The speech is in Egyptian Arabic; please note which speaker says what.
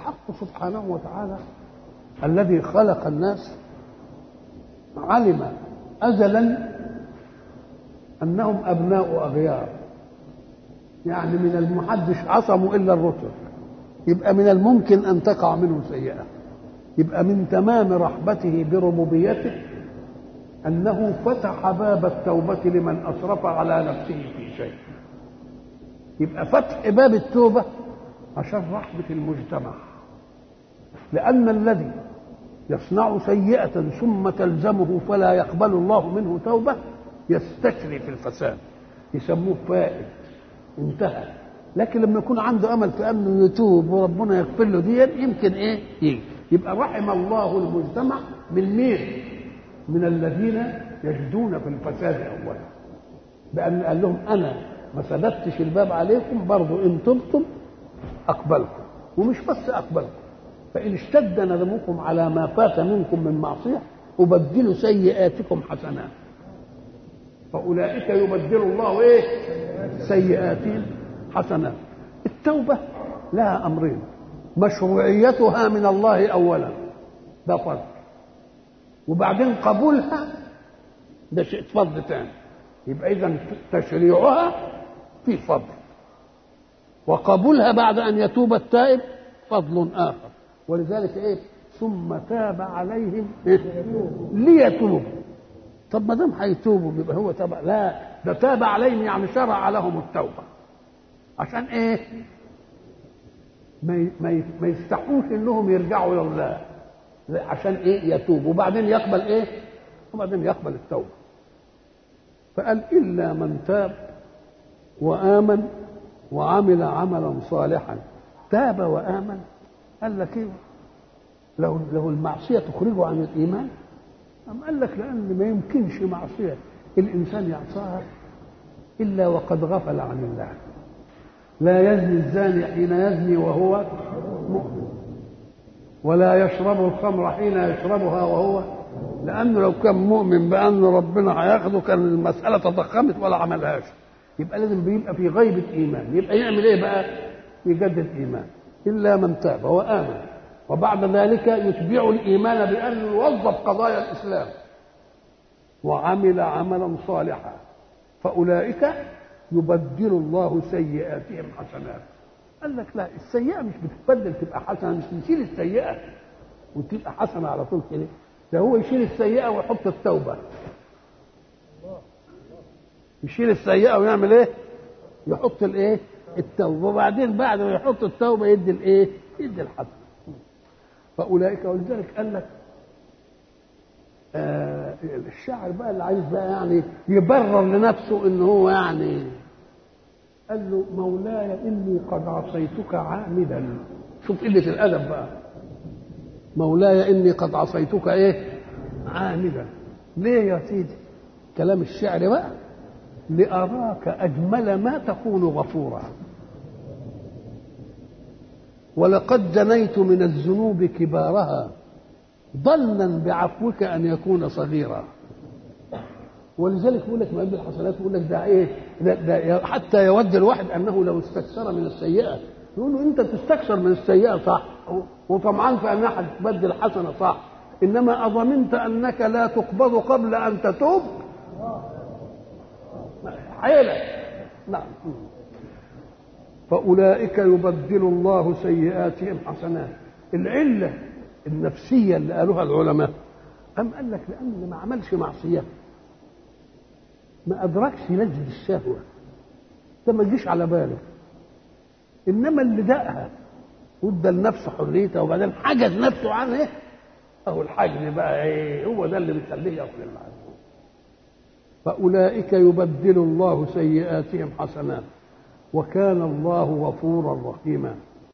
Speaker 1: الحق سبحانه وتعالى الذي خلق الناس علم أزلا أنهم أبناء أغيار يعني من المحدش عصموا إلا الرسل يبقى من الممكن أن تقع منه سيئة يبقى من تمام رحمته بربوبيته أنه فتح باب التوبة لمن أسرف على نفسه في شيء يبقى فتح باب التوبة عشان رحمة المجتمع لأن الذي يصنع سيئة ثم تلزمه فلا يقبل الله منه توبة يستشري في الفساد يسموه فائد انتهى لكن لما يكون عنده امل في انه يتوب وربنا يغفر له دي يمكن ايه يجي يبقى رحم الله المجتمع من مين من الذين يجدون في الفساد اولا بان قال لهم انا ما سددتش الباب عليكم برضو ان تبتم اقبلكم ومش بس اقبلكم فان اشتد ندمكم على ما فات منكم من معصيه ابدل سيئاتكم حسنات فاولئك يبدل الله ايه سيئاتهم حسنات التوبه لها امرين مشروعيتها من الله اولا ده فرض وبعدين قبولها ده شيء فضل تاني يبقى اذا تشريعها في فضل وقبولها بعد ان يتوب التائب فضل اخر ولذلك ايه ثم تاب عليهم إيه؟ ليتوبوا طب ما دام هيتوبوا يبقى هو تاب لا ده تاب عليهم يعني شرع لهم التوبه عشان ايه ما ما ما يستحوش انهم يرجعوا الى الله لا عشان ايه يتوب وبعدين يقبل ايه وبعدين يقبل التوبه فقال الا من تاب وامن وعمل عملا صالحا تاب وامن قال لك ايه لو لو المعصيه تخرجه عن الايمان أم قال لك لأن ما يمكنش معصية الإنسان يعصاها إلا وقد غفل عن الله لا يزني الزاني حين يزني وهو مؤمن ولا يشرب الخمر حين يشربها وهو لأنه لو كان مؤمن بأن ربنا هياخده كان المسألة تضخمت ولا عملهاش يبقى لازم بيبقى في غيبة إيمان يبقى يعمل إيه بقى؟ يجدد إيمان إلا من تاب وآمن وبعد ذلك يتبع الايمان بان يوظف قضايا الاسلام وعمل عملا صالحا فاولئك يبدل الله سيئاتهم حسنات قال لك لا السيئه مش بتتبدل تبقى حسنه مش نشيل السيئه وتبقى حسنه على طول كده ده هو يشيل السيئه ويحط التوبه يشيل السيئه ويعمل ايه يحط الايه التوبه وبعدين بعد ما يحط التوبه يدي الايه يدي الحسنه فاولئك ولذلك قال لك آه الشاعر بقى اللي عايز بقى يعني يبرر لنفسه ان هو يعني قال له مولاي اني قد عصيتك عامدا شوف قله الادب بقى مولاي اني قد عصيتك ايه عامدا ليه يا سيدي كلام الشعر بقى لاراك اجمل ما تكون غفورا ولقد جنيت من الذنوب كبارها ظنا بعفوك ان يكون صغيرا ولذلك يقول لك مقابل الحسنات يقول لك ده ايه ده, ده حتى يود الواحد انه لو استكثر من السيئه يقول له انت تستكثر من السيئه صح وطمعان في انها هتبدل حسنه صح انما اظننت انك لا تقبض قبل ان تتوب حيلة نعم فأولئك يبدل الله سيئاتهم حسنات العلة النفسية اللي قالوها العلماء أم قال لك لأن اللي ما عملش معصية ما أدركش لذة الشهوة ده ما يجيش على باله إنما اللي دقها وادى لنفسه حريتها وبعدين حجز نفسه عنها أهو الحجز بقى إيه هو ده اللي بيخليه يصل العدو فأولئك يبدل الله سيئاتهم حسنات وكان الله غفورا رحيما